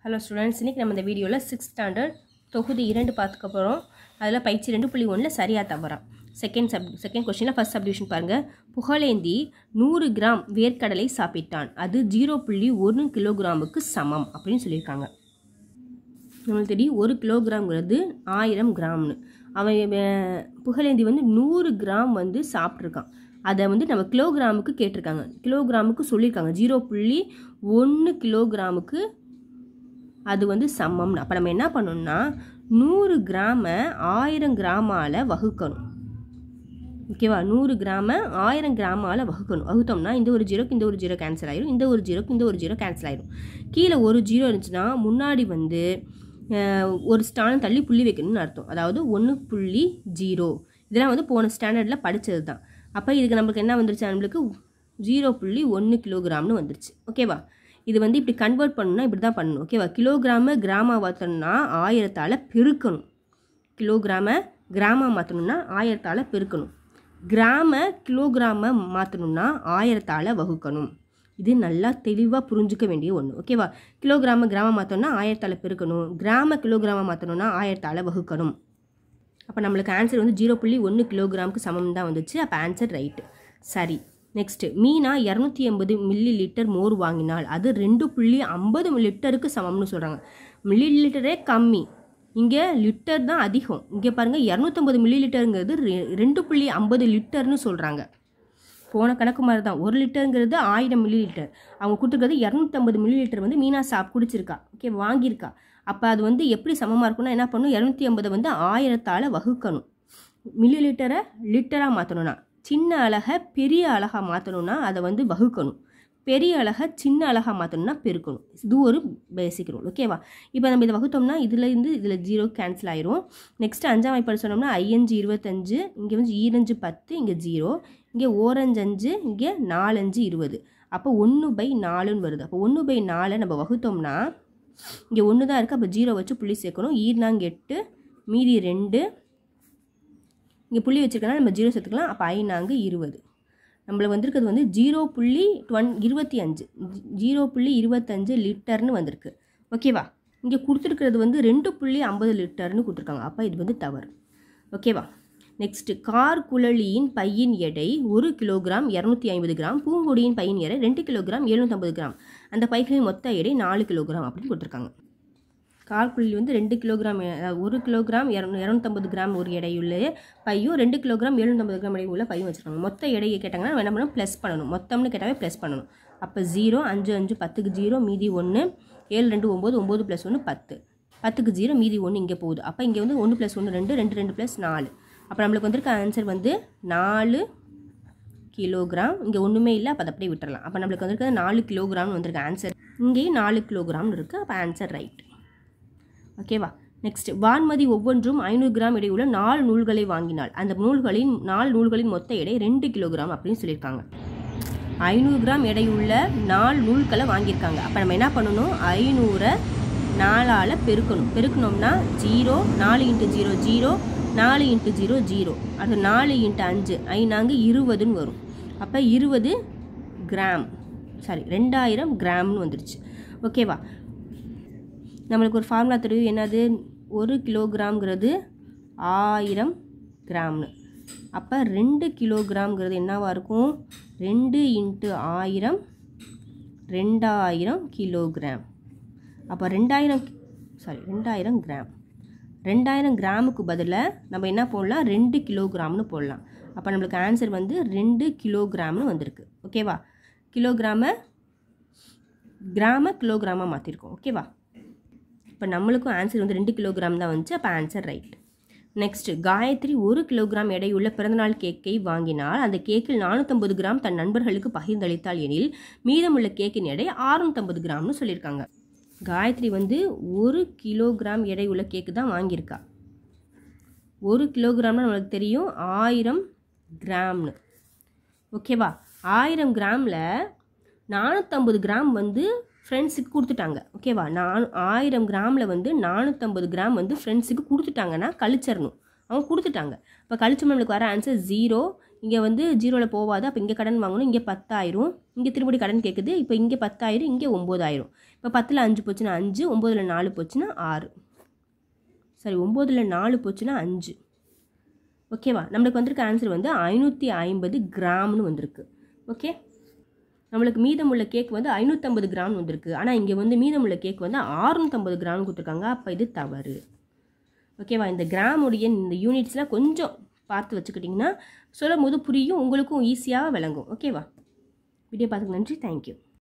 hello students இன்றைக்கி நம்ம இந்த வீடியோவில் சிக்ஸ்த் ஸ்டாண்டர்ட் தொகுதி இரண்டு பார்த்துக்க போகிறோம் அதில் பயிற்சி ரெண்டு புள்ளி ஒன்றில் சரியாக தவறா செகண்ட் சப் செகண்ட் கொஸ்டினில் ஃபஸ்ட் சப்டிவிஷன் பாருங்கள் புகழேந்தி நூறு கிராம் வேர்க்கடலை சாப்பிட்டான் அது ஜீரோ புள்ளி ஒன்று கிலோகிராமுக்கு சமம் அப்படின்னு சொல்லியிருக்காங்க நம்மளுக்கு தெரியும் ஒரு கிலோகிராம்ங்கிறது ஆயிரம் கிராம்னு அவன் அஹ், புகழேந்தி வந்து நூறு கிராம் வந்து சாப்பிட்ருக்கான் அதை வந்து நம்ம கிலோகிராமுக்கு கேட்டிருக்காங்க கிலோகிராமுக்கு சொல்லியிருக்காங்க ஜீரோ புள்ளி ஒன்று கிலோகிராமுக்கு அது வந்து சமம்னு அப்போ நம்ம என்ன பண்ணணும்னா நூறு கிராமை ஆயிரம் கிராமால் வகுக்கணும் ஓகேவா நூறு கிராம ஆயிரம் கிராமால் வகுக்கணும் வகுத்தோம்னா இந்த ஒரு ஜீரோக்கு இந்த ஒரு ஜீரோ கேன்சல் ஆயிரும் இந்த ஒரு ஜீரோக்கு இந்த ஒரு ஜீரோ கேன்சல் ஆயிரும் கீழே ஒரு ஜீரோ இருந்துச்சுன்னா முன்னாடி வந்து அஹ், ஒரு ஸ்டானம் தள்ளி புள்ளி வைக்கணும்னு அர்த்தம் அதாவது ஒன்று புள்ளி ஜீரோ இதெல்லாம் வந்து போன ஸ்டாண்டர்டில் படித்தது தான் அப்போ இதுக்கு நம்மளுக்கு என்ன வந்துருச்சு நம்மளுக்கு ஜீரோ புள்ளி ஒன்று கிலோகிராம்னு வந்துருச்சு ஓகேவா இது வந்து இப்படி கன்வெர்ட் பண்ணணும்னா இப்படி தான் பண்ணணும் ஓகேவா கிலோகிராம கிராமா மாற்றணும்னா ஆயிரத்தால் பெருக்கணும் கிலோகிராம கிராமா மாற்றணும்னா ஆயிரத்தால் பெருக்கணும் கிராம கிலோகிராம மாற்றணும்னா ஆயிரத்தால் வகுக்கணும் இது நல்லா தெளிவாக புரிஞ்சுக்க வேண்டிய ஒன்று ஓகேவா கிலோகிராம கிராம மாற்றணும்னா ஆயிரத்தால் பெருக்கணும் கிராம கிலோகிராம மாற்றணும்னா ஆயிரத்தால் வகுக்கணும் அப்போ நம்மளுக்கு ஆன்சர் வந்து ஜீரோ புள்ளி ஒன்று கிலோகிராமுக்கு சமம் தான் வந்துச்சு அப்போ ஆன்சர் ரைட்டு சரி நெக்ஸ்ட்டு மீனா இரநூத்தி எண்பது மில்லி லிட்டர் மோர் வாங்கினால் அது ரெண்டு புள்ளி ஐம்பது லிட்டருக்கு சமம்னு சொல்கிறாங்க மில்லி லிட்டரே கம்மி இங்கே லிட்டர் தான் அதிகம் இங்கே பாருங்கள் இரநூத்தம்பது மில்லி லிட்டருங்கிறது ரெ- ரெண்டு புள்ளி ஐம்பது லிட்டர்னு சொல்கிறாங்க போன கணக்கு மாதிரி தான் ஒரு லிட்டருங்கிறது ஆயிரம் மில்லி லிட்டர் அவங்க கொடுத்துருக்கிறது இரநூத்தம்பது மில்லி லிட்டர் வந்து மீனா சாப் குடிச்சிருக்கா ஓகே வாங்கியிருக்கா அப்போ அது வந்து எப்படி சமமாக இருக்கும்னா என்ன பண்ணணும் இரநூத்தி ஐம்பதை வந்து ஆயிரத்தால் வகுக்கணும் மில்லி லிட்டரை லிட்டராக மாற்றணும்னா சின்ன அழகை பெரிய அழகாக மாற்றணும்னா அதை வந்து வகுக்கணும் பெரிய அழகை சின்ன அழகாக மாற்றணும்னா பெருக்கணும் இது ஒரு பேசிக் ரூல் ஓகேவா இப்போ நம்ம இதை வகுத்தோம்னா இதில் இருந்து இதில் ஜீரோ கேன்சல் ஆயிரும் நெக்ஸ்ட் அஞ்சாம் வாய்ப்பாடு சொன்னோம்னா ஐயஞ்சு இருபத்தஞ்சு இங்கே வந்து ஈரஞ்சு பத்து இங்கே ஜீரோ இங்கே ஓரஞ்சு அஞ்சு இங்கே நாலஞ்சு இருபது அப்போ ஒன்று பை நாலுன்னு வருது அப்போ ஒன்று பை நாலை நம்ம வகுத்தோம்னா இங்கே ஒன்று தான் இருக்குது அப்போ ஜீரோ வச்சு புள்ளி சேர்க்கணும் ஈர்னாங்க எட்டு மீதி ரெண்டு இங்கே புள்ளி வச்சுருக்கனா நம்ம ஜீரோ சேர்த்துக்கலாம் அப்போ ஐநாங்க இருபது நம்மளுக்கு வந்திருக்கிறது வந்து ஜீரோ புள்ளி டுவென் இருபத்தி அஞ்சு ஜீரோ புள்ளி இருபத்தஞ்சு லிட்டர்னு வந்திருக்கு ஓகேவா இங்கே கொடுத்துருக்கிறது வந்து ரெண்டு புள்ளி ஐம்பது லிட்டர்னு கொடுத்துருக்காங்க அப்போ இது வந்து தவறு ஓகேவா நெக்ஸ்ட்டு கார் குழலியின் பையின் எடை ஒரு கிலோகிராம் இரநூத்தி ஐம்பது கிராம் பூங்கொடியின் பையின் எடை ரெண்டு கிலோகிராம் எழுநூற்றம்பது கிராம் அந்த பைகளின் மொத்த எடை நாலு கிலோகிராம் அப்படின்னு கொடுத்துருக்காங்க கால்குழி வந்து ரெண்டு கிலோகிராம் அஹ், ஒரு கிலோகிராம் இரநூ இரநூத்தம்பது கிராம் ஒரு எடையுள்ள பையும் ரெண்டு கிலோகிராம் எழுநூத்தம்பது கிராம் எடை உள்ள பையும் வச்சுருக்காங்க மொத்த எடையை கேட்டாங்கன்னா நம்ம என்ன பண்ணணும் ப்ளஸ் பண்ணணும் மொத்தம்னு கேட்டாவே ப்ளஸ் பண்ணணும் அப்போ ஜீரோ அஞ்சு அஞ்சு பத்துக்கு ஜீரோ மீதி ஒன்று ஏழு ரெண்டு ஒம்பது ஒம்பது ப்ளஸ் ஒன்று பத்து பத்துக்கு ஜீரோ மீதி ஒன்று இங்கே போகுது அப்போ இங்கே வந்து ஒன்று ப்ளஸ் ஒன்று ரெண்டு ரெண்டு ரெண்டு ப்ளஸ் நாலு அப்போ நம்மளுக்கு வந்திருக்க ஆன்சர் வந்து நாலு கிலோகிராம் இங்கே ஒன்றுமே இல்லை அப்போ அதை அப்படியே விட்டுறலாம் அப்போ நம்மளுக்கு வந்திருக்கிறது நாலு கிலோகிராம்னு வந்திருக்கு ஆன்சர் இங்கேயும் நாலு கிலோகிராம்னு இருக்குது அப்போ ஆன்சர் ரைட் ஓகேவா நெக்ஸ்ட் வான்மதி ஒவ்வொன்றும் ஐநூறு கிராம் எடையுள்ள நாலு நூல்களை வாங்கினாள் அந்த நூல்களின் நாலு நூல்களின் மொத்த எடை ரெண்டு கிலோகிராம் அப்படின்னு சொல்லியிருக்காங்க ஐநூறு கிராம் எடையுள்ள நாலு நூல்களை வாங்கியிருக்காங்க அப்போ நம்ம என்ன பண்ணணும் ஐநூறை நாலால் பெருக்கணும் பெருக்கணும்னா ஜீரோ நாலு இன்ட்டு ஜீரோ ஜீரோ நாலு இன்ட்டு ஜீரோ ஜீரோ அது நாலு இன்ட்டு அஞ்சு ஐநாங்க இருபதுன்னு வரும் அப்போ இருபது கிராம் சாரி ரெண்டாயிரம் கிராம்னு வந்துருச்சு ஓகேவா நம்மளுக்கு ஒரு ஃபார்முலா தெரியும் என்னது ஒரு கிலோகிராம்ங்கிறது ஆயிரம் கிராம்னு அப்போ ரெண்டு கிலோகிராம்ங்கிறது என்னவா இருக்கும் ரெண்டு இன்ட்டு ஆயிரம் ரெண்டாயிரம் கிலோகிராம் அப்போ ரெண்டாயிரம் சாரி ரெண்டாயிரம் கிராம் ரெண்டாயிரம் கிராமுக்கு பதிலாக நம்ம என்ன போடலாம் ரெண்டு கிலோகிராம்னு போடலாம் அப்போ நம்மளுக்கு ஆன்சர் வந்து ரெண்டு கிலோகிராம்னு வந்திருக்கு ஓகேவா கிலோகிராமை கிராம கிலோகிராமாக மாற்றிருக்கோம் ஓகேவா இப்போ நம்மளுக்கும் ஆன்சர் வந்து ரெண்டு கிலோகிராம் தான் வந்துச்சு அப்போ ஆன்சர் ரைட் நெக்ஸ்ட் காயத்ரி ஒரு கிலோகிராம் எடையுள்ள பிறந்தநாள் கேக்கை வாங்கினால் அந்த கேக்கில் நானூற்றம்பது கிராம் தன் நண்பர்களுக்கு பகிர்ந்தளித்தாள் எனில் மீதமுள்ள கேக்கின் எடை 650 கிராம்னு சொல்லியிருக்காங்க காயத்ரி வந்து ஒரு கிலோகிராம் எடையுள்ள கேக்கு தான் வாங்கியிருக்கா ஒரு கிலோகிராம்னா நம்மளுக்கு தெரியும் ஆயிரம் கிராம்னு ஓகேவா ஆயிரம் கிராமில் நானூற்றம்பது கிராம் வந்து ஃப்ரெண்ட்ஸுக்கு கொடுத்துட்டாங்க ஓகேவா நான் ஆயிரம் கிராமில் வந்து நானூற்றம்பது கிராம் வந்து ஃப்ரெண்ட்ஸுக்கு கொடுத்துட்டாங்கன்னா கழிச்சிடணும் அவங்க கொடுத்துட்டாங்க இப்போ கழிச்சோம் நம்மளுக்கு வர ஆன்சர் ஜீரோ இங்கே வந்து ஜீரோவில் போகாது அப்போ இங்கே கடன் வாங்கணும் இங்கே பத்தாயிரம் இங்கே திரும்படி கடன் கேட்குது இப்போ இங்கே பத்தாயிரம் இங்கே ஒம்பதாயிரம் இப்போ பத்தில் அஞ்சு போச்சுன்னா அஞ்சு ஒம்போதில் நாலு போச்சுன்னா ஆறு சரி ஒம்போதில் நாலு போச்சுன்னா அஞ்சு ஓகேவா நம்மளுக்கு வந்திருக்க ஆன்சர் வந்து ஐநூற்றி ஐம்பது கிராம்னு வந்திருக்கு ஓகே நம்மளுக்கு மீதமுள்ள கேக் வந்து ஐநூற்றம்பது கிராம் வந்திருக்கு ஆனால் இங்கே வந்து மீதமுள்ள கேக் வந்து ஆறுநூற்றம்பது கிராம் கொடுத்துருக்காங்க அப்போ இது தவறு ஓகேவா இந்த கிராமுடைய இந்த யூனிட்ஸ்லாம் கொஞ்சம் பார்த்து வச்சுக்கிட்டிங்கன்னா சொல்லும் போது புரியும் உங்களுக்கும் ஈஸியாக விளங்கும் ஓகேவா வீடியோ பார்த்துக்கு நன்றி தேங்க்யூ